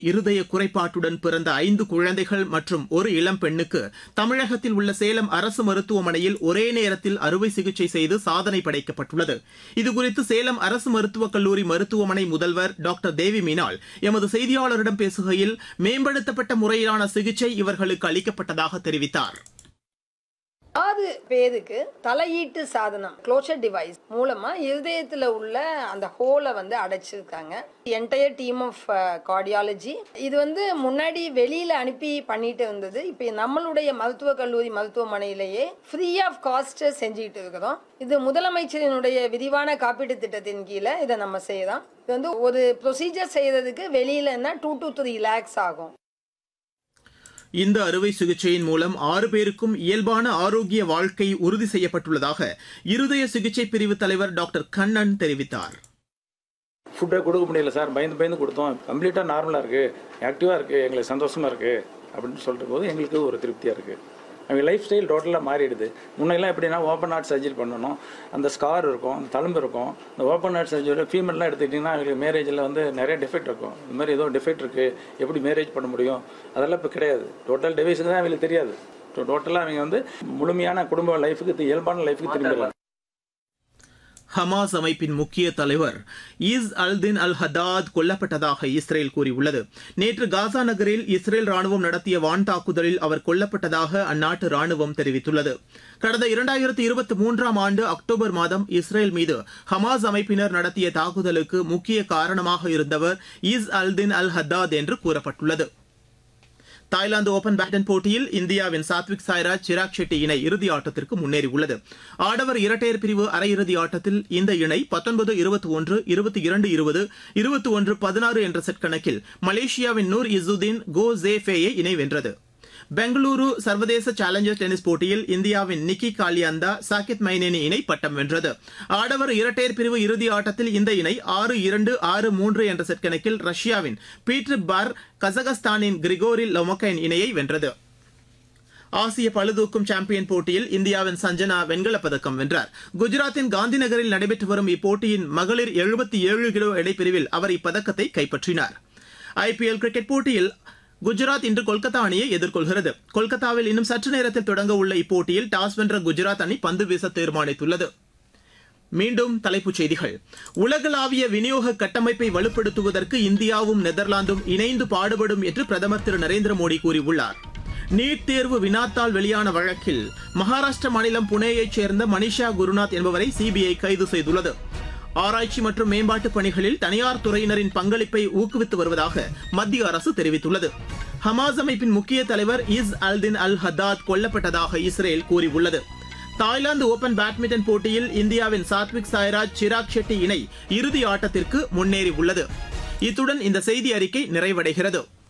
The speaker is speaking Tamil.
இருதய குறைபாட்டுடன் பிறந்த ஐந்து குழந்தைகள் மற்றும் ஒரு இளம் பெண்ணுக்கு தமிழகத்தில் உள்ள சேலம் அரசு மருத்துவமனையில் ஒரே நேரத்தில் அறுவை சிகிச்சை செய்து சாதனை படைக்கப்பட்டுள்ளது இதுகுறித்து சேலம் அரசு மருத்துவக் கல்லூரி மருத்துவமனை முதல்வர் டாக்டர் தேவி மீனால் எமது செய்தியாளரிடம் பேசுகையில் மேம்படுத்தப்பட்ட முறையிலான சிகிச்சை இவர்களுக்கு அளிக்கப்பட்டதாக தெரிவித்தார் ஆறு பேருக்கு தலையீட்டு சாதனம் க்ளோஷர் டிவைஸ் மூலமா இருதயத்துல உள்ள அந்த ஹோலை வந்து அடைச்சிருக்காங்க என்டையர் டீம் ஆஃப் கார்டியாலஜி இது வந்து முன்னாடி வெளியில அனுப்பி பண்ணிட்டு இருந்தது இப்போ நம்மளுடைய மருத்துவக் கல்லூரி மருத்துவமனையிலேயே ஃப்ரீ ஆஃப் காஸ்ட் செஞ்சுக்கிட்டு இருக்கிறோம் இது முதலமைச்சரினுடைய விரிவான காப்பீட்டு திட்டத்தின் கீழே இதை நம்ம செய்யறோம் இது வந்து ஒரு ப்ரொசீஜர் செய்யறதுக்கு வெளியிலன்னா டூ டு த்ரீ லேக்ஸ் ஆகும் இந்த அறுவை சிகிச்சையின் மூலம் ஆறு பேருக்கும் இயல்பான ஆரோக்கிய வாழ்க்கை உறுதி செய்யப்பட்டுள்ளதாக இருதய சிகிச்சை பிரிவு தலைவர் டாக்டர் கண்ணன் தெரிவித்தார் ஃபுட்டை கொடுக்க முடியல சார் பயந்து பயந்து கொடுத்தோம் கம்ப்ளீட்டாக நார்மலாக இருக்குது ஆக்டிவாக இருக்குது எங்களுக்கு சந்தோஷமாக இருக்குது அப்படின்னு சொல்கிற போது எங்களுக்கு ஒரு திருப்தியாக இருக்குது அவங்க லைஃப் ஸ்டைல் டோட்டலாக மாறிடுது முன்னெல்லாம் எப்படின்னா ஓப்பன் ஹார்ட் சர்ஜரி பண்ணணும் அந்த ஸ்கார் இருக்கும் அந்த தழும்பு இருக்கும் இந்த ஓப்பன் ஹார்ட் சர்ஜரி ஃபீமேல்லாம் எடுத்துக்கிட்டிங்கன்னா அவங்களுக்கு மேரேஜில் வந்து நிறைய டிஃபெக்ட் இருக்கும் இந்த மாதிரி ஏதோ டிஃபெக்ட் இருக்குது எப்படி மேரேஜ் பண்ண முடியும் அதெல்லாம் இப்போ கிடையாது டோட்டல் டிவைஸுக்கு தான் அவங்களுக்கு தெரியாது டோட்டலாக அவங்க வந்து முழுமையான குடும்ப லைஃபுக்கு இயல்பான லைஃபுக்கு திரும்பிடலாம் ஹமாஸ் அமைப்பின் முக்கிய தலைவர் ஈஸ் அல்தின் அல் ஹதாத் கொல்லப்பட்டதாக இஸ்ரேல் கூறியுள்ளது நேற்று காசா நகரில் இஸ்ரேல் ராணுவம் நடத்திய வான் தாக்குதலில் அவர் கொல்லப்பட்டதாக அந்நாட்டு ராணுவம் தெரிவித்துள்ளது கடந்த இரண்டாயிரத்தி இருபத்தி மூன்றாம் ஆண்டு அக்டோபர் மாதம் இஸ்ரேல் மீது ஹமாஸ் அமைப்பினர் நடத்திய தாக்குதலுக்கு முக்கிய காரணமாக இருந்தவர் ஈஸ் அல்தின் அல் ஹத்தாத் என்று கூறப்பட்டுள்ளது தாய்லாந்து ஓபன் பேட்மிண்டன் போட்டியில் இந்தியாவின் சாத்விக் சாய்ராஜ் சிராக் ஷெட்டி இணை இறுதி ஆட்டத்திற்கு முன்னேறியுள்ளது ஆடவர் இரட்டையர் பிரிவு அரையிறுதி ஆட்டத்தில் இந்த இணை பத்தொன்பது இருபத்தி ஒன்று இருபத்தி இரண்டு இருபது இருபத்தி ஒன்று பதினாறு என்ற செட் கணக்கில் மலேசியாவின் நூர் இசுதீன் கோ ஜே ஃபேயை இணை வென்றது பெங்களூரு சர்வதேச சேலஞ்சர் டென்னிஸ் போட்டியில் இந்தியாவின் நிக்கி காலியாந்தா சாகித் மைனேனி இணை பட்டம் வென்றது ஆடவர் இரட்டையர் பிரிவு இறுதி ஆட்டத்தில் இந்த இணை ஆறு இரண்டு ஆறு மூன்று என்ற செட் கணக்கில் ரஷ்யாவின் பீட்டர் பார் கசகஸ்தானின் கிரிகோரி லொமக்கைன் இணையை வென்றது ஆசிய பளுதூக்கும் சாம்பியன் போட்டியில் இந்தியாவின் சஞ்சனா வெண்கலப் பதக்கம் வென்றார் குஜராத்தின் காந்தி நகரில் நடைபெற்று வரும் இப்போட்டியின் மகளிர் எழுபத்தி ஏழு கிலோ எடைப்பிரிவில் அவர் இப்பதக்கத்தை கைப்பற்றினார் ஐபிஎல் கிரிக்கெட் போட்டியில் குஜராத் இன்று கொல்கத்தா அணியை எதிர்கொள்கிறது கொல்கத்தாவில் இன்னும் சற்று நேரத்தில் தொடங்க உள்ள இப்போட்டியில் டாஸ் வென்ற குஜராத் அணி பந்து வீச தீர்மானித்துள்ளது மீண்டும் தலைப்புச் செய்திகள் உலகளாவிய விநியோக கட்டமைப்பை வலுப்படுத்துவதற்கு இந்தியாவும் நெதர்லாந்தும் இணைந்து பாடுபடும் என்று பிரதமர் திரு நரேந்திர மோடி கூறியுள்ளார் நீட் தேர்வு வினாத்தால் வெளியான வழக்கில் மகாராஷ்டிர மாநிலம் புனேயைச் சேர்ந்த மனிஷா குருநாத் என்பவரை சிபிஐ கைது செய்துள்ளது ஆராய்ச்சி மற்றும் மேம்பாட்டு பணிகளில் தனியார் துறையினரின் பங்களிப்பை ஊக்குவித்து வருவதாக மத்திய அரசு தெரிவித்துள்ளது ஹமாஸ் அமைப்பின் முக்கிய தலைவர் இஸ் அல்தின் அல் ஹத்தாத் கொல்லப்பட்டதாக இஸ்ரேல் கூறியுள்ளது தாய்லாந்து ஓபன் பேட்மிண்டன் போட்டியில் இந்தியாவின் சாத்விக் சாய்ராஜ் சிராக் ஷெட்டி இணை இறுதி ஆட்டத்திற்கு முன்னேறியுள்ளது இத்துடன் இந்த செய்தி அறிக்கை நிறைவடைகிறது